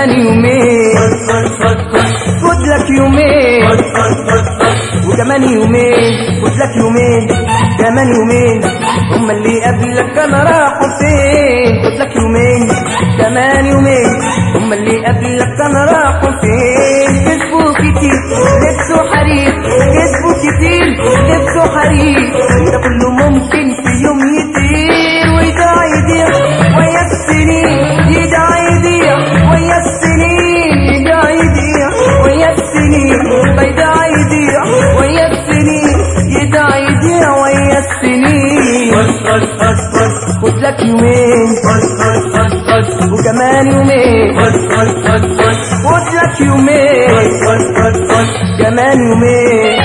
كمان يومين خد لك يومين وكمان يومين خد لك يومين كمان يومين هما اللي قبلك انا راحوا فين خد لك يومين كمان يومين هما اللي قبلك انا راحوا فين كسبوا كتير لبسوا حرير كسبوا كتير لبسوا حرير ده كله ممكن في يوم يطير ويضيع يضيع ويا السنين يضيع يضيع ويا السنين يضيع يضيع ويا السنين بيضيع يضيع ويا السنين يضيع يضيع ويا السنين خد لك يومين وكمان يومين خد لك يومين كمان يومين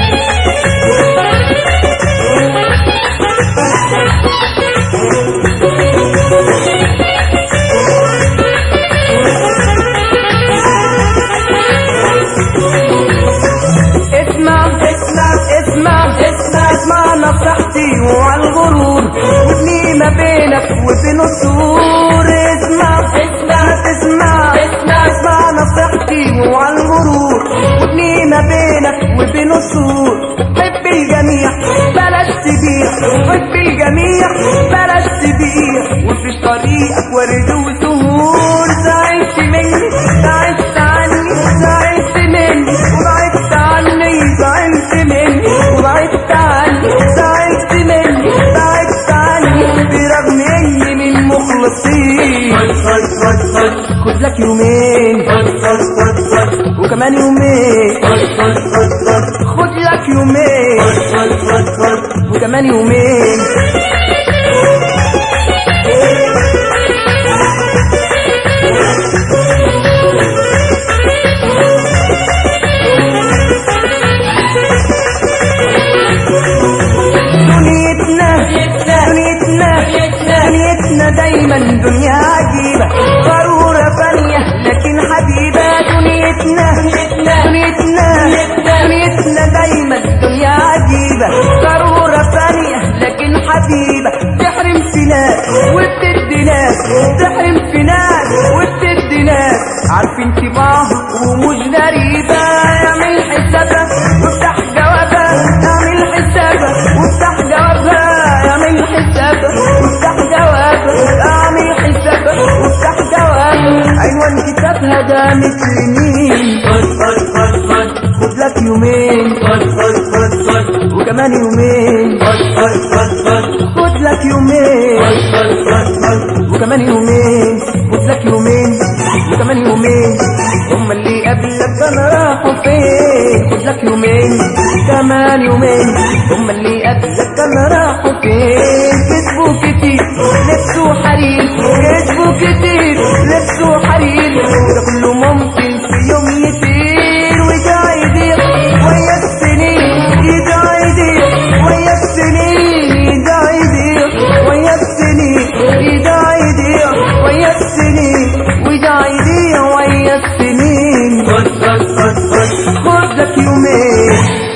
اسمع اسمع اسمع اسمع اسمع نصيحتي وعلى الغرور وابني ما بينك وبين السور اسمع اسمع اسمع اسمع اسمع نصيحتي وعلى الغرور وابني ما بينك وبين السور حب الجميع بلاش تبيع حب الجميع بلاش تبيع وفي طريقك ورد وسهول زعلت مني زعلت عني زعلت مني وبعدت عني زعلت مني وبعدت عني زعلت مني بعدت عني برغم اني من مخلصين خد لك يومين وكمان يومين خد لك يومين وكمان يومين دنيتنا دنيتنا دنيتنا دايما دنيا عجيبة ضرورة فانية لكن حبيبة دنيتنا دنيتنا دنيتنا دايما دنيا عجيبة ضرورة فانية لكن حبيبة تحرم في ناس وبتدي ناس تحرم في ناس وبتدي ناس عارفين طباعها ومش غريبة اعمل حسابها وافتح جوابها اعمل حسابها وافتح جوابها اعمل حسابها وافتح جوابها اعمل حسابها وافتح جوابها عنوان كتابها ده مثل مين خد لك يومين وكمان يومين خد لك يومين وكمان يومين خد لك يومين وكمان يومين هما اللي قبلك انا راحوا فين خد لك يومين كمان يومين هما اللي قبلك انا راحوا فين كسبوا كتير لبسوا حرير كسبوا كتير لبسوا حرير ده كله ممكن في يوم يطير ويضيع يضيع ويا السنين يضيع يضيع ويا السنين يضيع يضيع ويا السنين يضيع يضيع ويا السنين ويضيع يضيع ويا السنين خد لك يومين